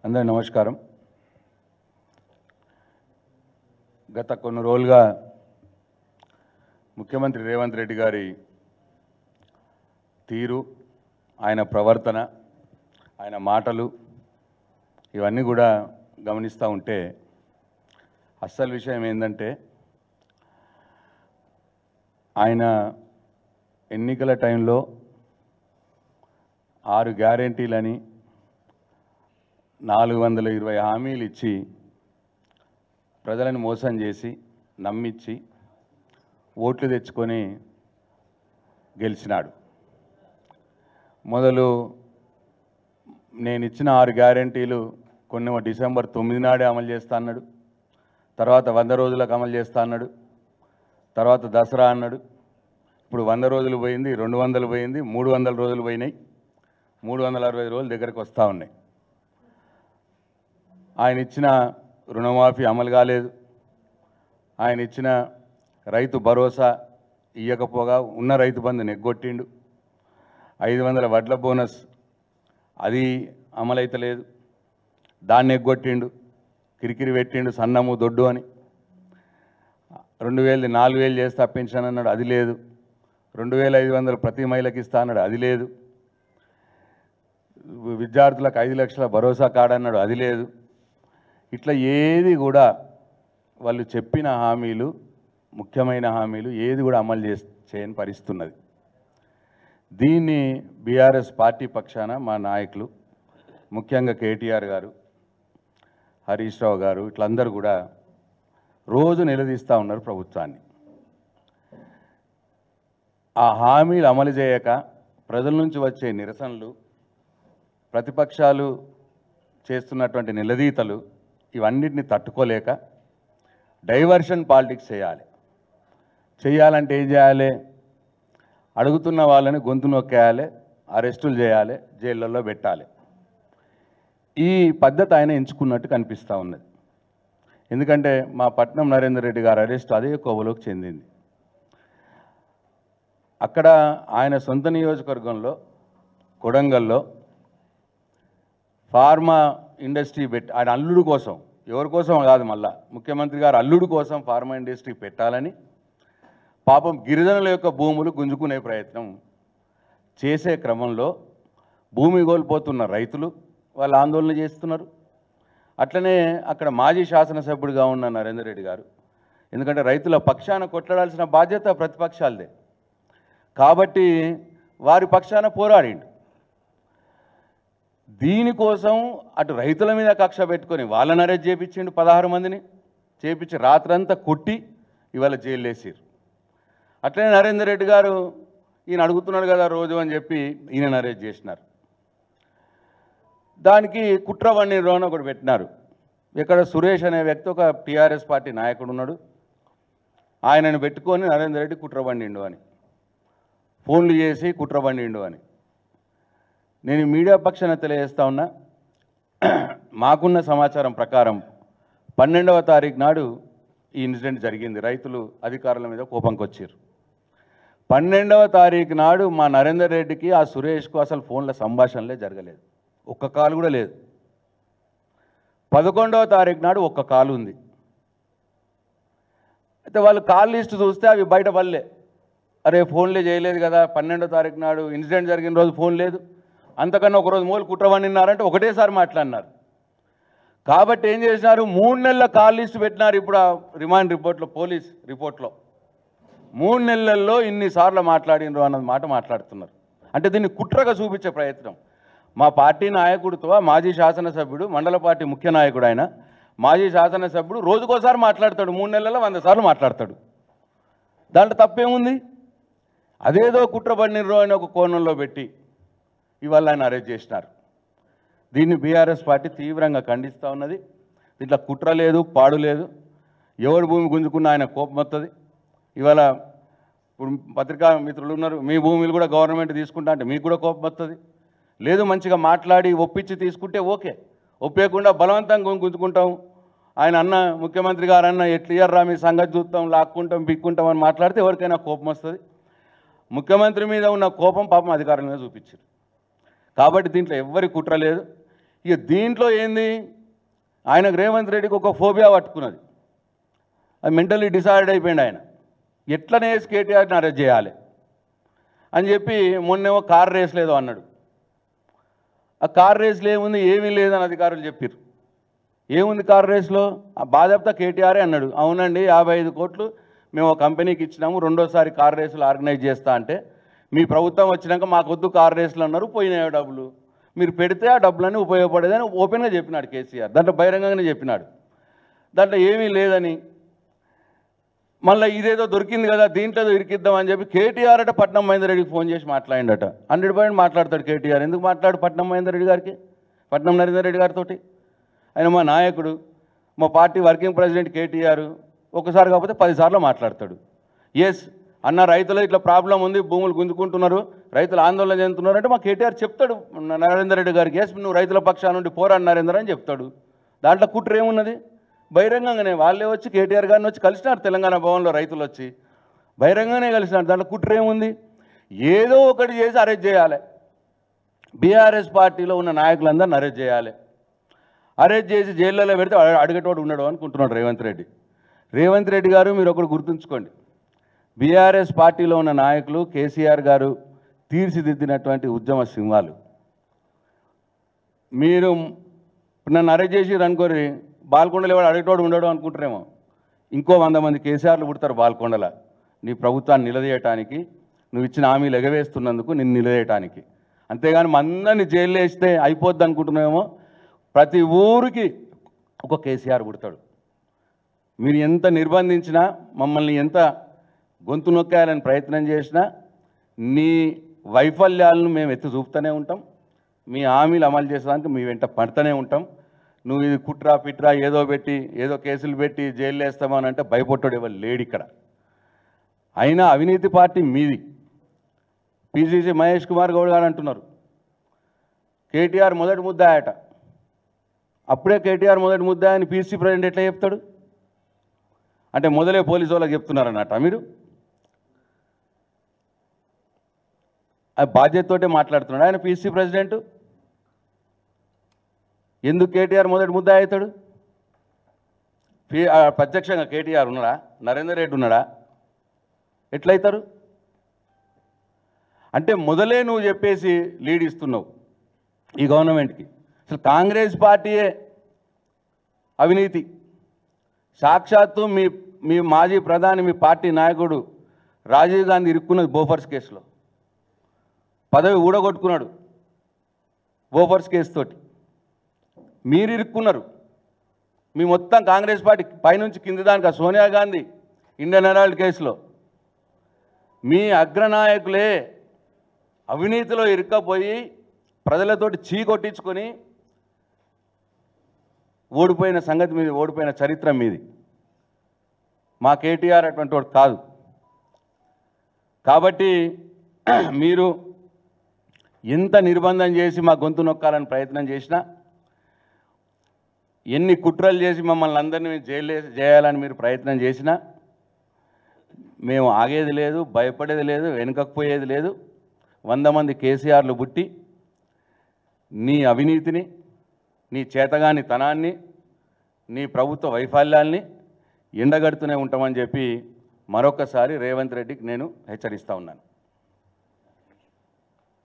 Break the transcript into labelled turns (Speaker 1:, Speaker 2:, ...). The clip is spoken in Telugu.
Speaker 1: అందరి నమస్కారం గత కొన్ని రోజులుగా ముఖ్యమంత్రి రేవంత్ రెడ్డి గారి తీరు ఆయన ప్రవర్తన ఆయన మాటలు ఇవన్నీ కూడా గమనిస్తూ ఉంటే అస్సలు విషయం ఏంటంటే ఆయన ఎన్నికల టైంలో ఆరు గ్యారెంటీలని నాలుగు వందల ఇరవై హామీలు ఇచ్చి ప్రజలను మోసం చేసి నమ్మించి ఓట్లు తెచ్చుకొని గెలిచినాడు మొదలు నేను ఇచ్చిన ఆరు గ్యారెంటీలు కొన్ని డిసెంబర్ తొమ్మిది నాడే అమలు చేస్తా అన్నాడు తర్వాత వంద రోజులకు అమలు చేస్తా అన్నాడు తర్వాత దసరా అన్నాడు ఇప్పుడు వంద రోజులు పోయింది రెండు వందలు పోయింది మూడు వందల రోజులు పోయినాయి మూడు వందల అరవై రోజులు దగ్గరకు వస్తూ ఉన్నాయి ఆయన ఇచ్చిన రుణమాఫీ అమలు కాలేదు ఆయన ఇచ్చిన రైతు భరోసా ఇయ్యకపోగా ఉన్న రైతు బంధుని ఎగ్గొట్టిండు ఐదు వందల వడ్ల బోనస్ అది అమలైతలేదు దాన్ని ఎగ్గొట్టిండు కిరికిరి పెట్టిండు సన్నము దొడ్డు అని రెండు వేలది నాలుగు వేలు చేసి తప్పించానన్నాడు అది లేదు రెండు వేల ఐదు వందలు ప్రతి మహిళకి ఇస్తా అన్నాడు అది లేదు విద్యార్థులకు ఐదు లక్షల భరోసా కార్డు అన్నాడు అది లేదు ఇట్లా ఏది కూడా వాళ్ళు చెప్పిన హామీలు ముఖ్యమైన హామీలు ఏది కూడా అమలు చే చేయని పరిస్థితి ఉన్నది దీన్ని బీఆర్ఎస్ పార్టీ పక్షాన మా నాయకులు ముఖ్యంగా కేటీఆర్ గారు హరీష్ రావు గారు ఇట్లందరూ కూడా రోజు నిలదీస్తూ ఉన్నారు ప్రభుత్వాన్ని ఆ హామీలు అమలు చేయక ప్రజల నుంచి వచ్చే నిరసనలు ప్రతిపక్షాలు చేస్తున్నటువంటి నిలదీతలు ఇవన్నిటిని తట్టుకోలేక డైవర్షన్ పాలిటిక్స్ చేయాలి చేయాలంటే ఏం చేయాలి అడుగుతున్న వాళ్ళని గొంతు నొక్కేయాలి అరెస్టులు చేయాలి జైళ్ళల్లో పెట్టాలి ఈ పద్ధతి ఆయన ఎంచుకున్నట్టు కనిపిస్తూ ఉన్నది ఎందుకంటే మా పట్నం నరేందర్ రెడ్డి గారి అరెస్ట్ అదే కోవలోకి చెందింది అక్కడ ఆయన సొంత నియోజకవర్గంలో కొడంగల్లో ఫార్మా ఇండస్ట్రీ పెట్టి ఆయన అల్లుడు కోసం ఎవరి కోసం కాదు మళ్ళా ముఖ్యమంత్రి గారు అల్లుడు కోసం ఫార్మా ఇండస్ట్రీ పెట్టాలని పాపం గిరిజనుల యొక్క భూములు గుంజుకునే ప్రయత్నం చేసే క్రమంలో భూమి కోల్పోతున్న రైతులు వాళ్ళు ఆందోళన చేస్తున్నారు అట్లనే అక్కడ మాజీ శాసనసభ్యుడిగా ఉన్న నరేందర్ రెడ్డి గారు ఎందుకంటే రైతుల పక్షాన కొట్లాడాల్సిన బాధ్యత ప్రతిపక్షాలదే కాబట్టి వారి పక్షాన పోరాడిండు దీనికోసం అటు రైతుల మీద కక్ష పెట్టుకొని వాళ్ళని అరెస్ట్ చేపించిండు పదహారు మందిని చేపించి రాత్రంతా కొట్టి ఇవాళ జైలు వేసారు అట్లనే నరేందర్ రెడ్డి గారు ఈయన అడుగుతున్నాడు కదా రోజు అని చెప్పి ఈయన అరెస్ట్ చేసినారు దానికి కుట్రవణి రోన్ ఒకటి పెట్టినారు ఇక్కడ సురేష్ అనే వ్యక్తి ఒక టీఆర్ఎస్ పార్టీ నాయకుడు ఉన్నాడు ఆయనను పెట్టుకొని నరేందర్ రెడ్డి కుట్రబండిండు అని ఫోన్లు చేసి కుట్రబండిండు అని నేను మీడియా పక్షాన తెలియజేస్తా ఉన్నా మాకున్న సమాచారం ప్రకారం పన్నెండవ తారీఖు నాడు ఈ ఇన్సిడెంట్ జరిగింది రైతులు అధికారుల మీద కోపంకి వచ్చారు పన్నెండవ తారీఖు నాడు మా నరేందర్ రెడ్డికి ఆ సురేష్కు అసలు ఫోన్ల సంభాషణలే జరగలేదు ఒక్క కాల్ కూడా లేదు పదకొండవ తారీఖు నాడు ఒక్క కాలు ఉంది అయితే వాళ్ళు కాల్ లిస్ట్ చూస్తే అవి బయట పడలే అరే ఫోన్లే చేయలేదు కదా పన్నెండో తారీఖు నాడు ఇన్సిడెంట్ జరిగిన రోజు ఫోన్ లేదు అంతకన్నా ఒకరోజు మూలు కుట్రవనిన్నారంటే ఒకటేసారి మాట్లాడినారు కాబట్టి ఏం చేసినారు మూడు నెలల కాల్ లిస్ట్ పెట్టినారు ఇప్పుడు ఆ రిమాండ్ రిపోర్ట్లో పోలీస్ రిపోర్ట్లో మూడు నెలల్లో ఇన్నిసార్లు మాట్లాడినరు అన్నది మాట మాట్లాడుతున్నారు అంటే దీన్ని కుట్రగా చూపించే ప్రయత్నం మా పార్టీ నాయకుడితో మాజీ శాసనసభ్యుడు మండల పార్టీ ముఖ్య నాయకుడు ఆయన మాజీ శాసనసభ్యుడు రోజుకోసారి మాట్లాడతాడు మూడు నెలల్లో వంద సార్లు మాట్లాడతాడు దాంట్లో తప్పేముంది అదేదో కుట్రబడినరు అని ఒక కోణంలో పెట్టి ఇవాళ ఆయన అరెస్ట్ చేసినారు దీన్ని బీఆర్ఎస్ పార్టీ తీవ్రంగా ఖండిస్తూ ఉన్నది దీంట్లో కుట్ర లేదు పాడు లేదు ఎవడు భూమి గుంజుకున్న ఆయన కోపం వస్తుంది ఇవాళ ఇప్పుడు పత్రికా మిత్రులు ఉన్నారు మీ భూమిలు కూడా గవర్నమెంట్ తీసుకుంటా అంటే మీకు కూడా కోపం వస్తుంది లేదు మంచిగా మాట్లాడి ఒప్పించి తీసుకుంటే ఓకే ఒప్పేయకుండా బలవంతంగా గు- గుంజుకుంటాం ఆయన అన్న ముఖ్యమంత్రి గారు అన్న ఎట్లు ఇయ్యర్రా మీ సంగతి చూస్తాం లాక్కుంటాం పిక్కుంటాం అని మాట్లాడితే ఎవరికైనా కోపం వస్తుంది ముఖ్యమంత్రి మీద ఉన్న కోపం పాపం అధికారుల మీద చూపించారు కాబట్టి దీంట్లో ఎవ్వరి కుట్ర లేదు ఇక దీంట్లో ఏంది ఆయనకు రేవంత్ రెడ్డికి ఒక ఫోబియా పట్టుకున్నది అది మెంటల్లీ డిసైడ్ అయిపోయింది ఆయన ఎట్లనే కేటీఆర్ని అరెస్ట్ చేయాలి అని చెప్పి మొన్నేమో కార్ రేస్ లేదు అన్నాడు ఆ కార్ రేస్లో ఏముంది ఏమీ లేదని అధికారులు చెప్పారు ఏముంది కార్ రేస్లో ఆ బాధ్యత కేటీఆరే అన్నాడు అవునండి యాభై ఐదు కోట్లు మేము ఒక కంపెనీకి ఇచ్చినాము రెండోసారి కార్ రేసులు ఆర్గనైజ్ చేస్తా అంటే మీ ప్రభుత్వం వచ్చినాక మాకు వద్దు కార్ రేసులు అన్నారు పోయినాయి డబ్బులు మీరు పెడితే ఆ డబ్బులన్నీ ఉపయోగపడేదని ఓపెన్గా చెప్పినాడు కేసీఆర్ దాంట్లో బహిరంగంగానే చెప్పినాడు దాంట్లో ఏమీ లేదని మళ్ళీ ఇదేదో దొరికింది కదా దీంట్లో ఏదో ఇరికిద్దాం అని చెప్పి కేటీఆర్ అట పట్నం మహేందర్ రెడ్డికి ఫోన్ చేసి మాట్లాడిండట హండ్రెడ్ పాయింట్ మాట్లాడతాడు కేటీఆర్ ఎందుకు మాట్లాడు పట్నం మహేందర్ రెడ్డి గారికి పట్నం నరేందర్ రెడ్డి గారితో ఆయన మా నాయకుడు మా పార్టీ వర్కింగ్ ప్రెసిడెంట్ కేటీఆర్ ఒకసారి కాకపోతే పదిసార్లు మాట్లాడతాడు ఎస్ అన్న రైతులు ఇట్లా ప్రాబ్లం ఉంది భూములు గుంజుకుంటున్నారు రైతులు ఆందోళన చెందుతున్నారు అంటే మా కేటీఆర్ చెప్తాడు నరేందర్ రెడ్డి గారికి ఎస్ నువ్వు రైతుల పక్షాన నుండి పోరాడు నరేందర్ అని చెప్తాడు దాంట్లో కుట్ర ఏమున్నది బహిరంగంగానే వాళ్ళే వచ్చి కేటీఆర్ గారిని వచ్చి కలిసినారు తెలంగాణ భవన్లో రైతులు వచ్చి బహిరంగంగానే కలిసినారు దాంట్లో కుట్ర ఏముంది ఏదో ఒకటి చేసి అరెస్ట్ చేయాలి బీఆర్ఎస్ పార్టీలో ఉన్న నాయకులందరిని అరెస్ట్ చేయాలి అరెస్ట్ చేసి జైల్లో పెడితే అడ- అడిగేటోడు ఉండడు అనుకుంటున్నాడు రేవంత్ రెడ్డి రేవంత్ రెడ్డి గారు మీరు ఒకటి గుర్తుంచుకోండి బీఆర్ఎస్ పార్టీలో ఉన్న నాయకులు కేసీఆర్ గారు తీర్చిదిద్దినటువంటి ఉద్యమ సింహాలు మీరు ఇప్పుడు నన్ను అరెస్ట్ చేసి అనుకోరి బాల్కొండలో ఎవడు అడిగేటోడు ఉండడు అనుకుంటారేమో ఇంకో వంద మంది కేసీఆర్లు పుడతారు బాల్కొండల నీ ప్రభుత్వాన్ని నిలదీయటానికి నువ్వు ఇచ్చిన హామీలు ఎగవేస్తున్నందుకు నిన్ను నిలదీయటానికి అంతేగాని మందరిని జైల్లో వేస్తే అయిపోద్ది అనుకుంటున్నామేమో ప్రతి ఊరికి ఒక కేసీఆర్ పుడతాడు మీరు ఎంత నిర్బంధించినా మమ్మల్ని ఎంత గొంతు నొక్కేయాలని ప్రయత్నం చేసినా నీ వైఫల్యాలను మేము ఎత్తి చూపుతూనే ఉంటాం మీ హామీలు అమలు చేసేదానికి మీ వెంట పడుతూనే ఉంటాం నువ్వు ఇది కుట్రా పిట్రా ఏదో పెట్టి ఏదో కేసులు పెట్టి జైలు వేస్తామని అంటే భయపడ్డాడు ఎవరు లేడు ఇక్కడ అయినా అవినీతి పార్టీ మీది పిసిసి మహేష్ కుమార్ గౌడ్ గారు అంటున్నారు కేటీఆర్ మొదటి ముద్దాయట అప్పుడే కేటీఆర్ మొదటి ముద్దా అని పీసీ ప్రెసిడెంట్ ఎట్లా చెప్తాడు అంటే మొదలే పోలీసు వాళ్ళకి చెప్తున్నారన్నట మీరు ఆ బాధ్యతతోటే మాట్లాడుతున్నాడు ఆయన పీసీ ప్రెసిడెంట్ ఎందుకు కేటీఆర్ మొదటి ముద్ద అవుతాడు పీ ఆ ప్రత్యక్షంగా కేటీఆర్ ఉన్నాడా నరేందర్ రెడ్డి ఉన్నాడా ఎట్లయితారు అంటే మొదలే నువ్వు చెప్పేసి లీడ్ ఇస్తున్నావు ఈ గవర్నమెంట్కి అసలు కాంగ్రెస్ పార్టీయే అవినీతి సాక్షాత్తు మీ మీ మాజీ ప్రధాని మీ పార్టీ నాయకుడు రాజీవ్ గాంధీ ఇరుక్కున్నది బోఫర్స్ కేసులో పదవి ఊడగొట్టుకున్నాడు బోఫర్స్ కేసు తోటి మీరు ఇరుక్కున్నారు మీ మొత్తం కాంగ్రెస్ పార్టీ పైనుంచి కింది దానికి సోనియా గాంధీ ఇండియన్ హెరాల్డ్ కేసులో మీ అగ్రనాయకులే అవినీతిలో ఇరుక్కపోయి ప్రజలతోటి చీ కొట్టించుకొని ఓడిపోయిన సంగతి మీది ఓడిపోయిన చరిత్ర మీది మా కేటీఆర్ అటువంటి వాడు కాదు కాబట్టి మీరు ఎంత నిర్బంధం చేసి మా గొంతు నొక్కాలని ప్రయత్నం చేసినా ఎన్ని కుట్రలు చేసి మమ్మల్ని అందరినీ జైలు చేయాలని మీరు ప్రయత్నం చేసినా మేము ఆగేది లేదు భయపడేది లేదు వెనుకపోయేది లేదు వంద మంది కేసీఆర్లు పుట్టి నీ అవినీతిని నీ చేతగాని తనాన్ని నీ ప్రభుత్వ వైఫల్యాల్ని ఎండగడుతూనే ఉంటామని చెప్పి మరొకసారి రేవంత్ రెడ్డికి నేను హెచ్చరిస్తా ఉన్నాను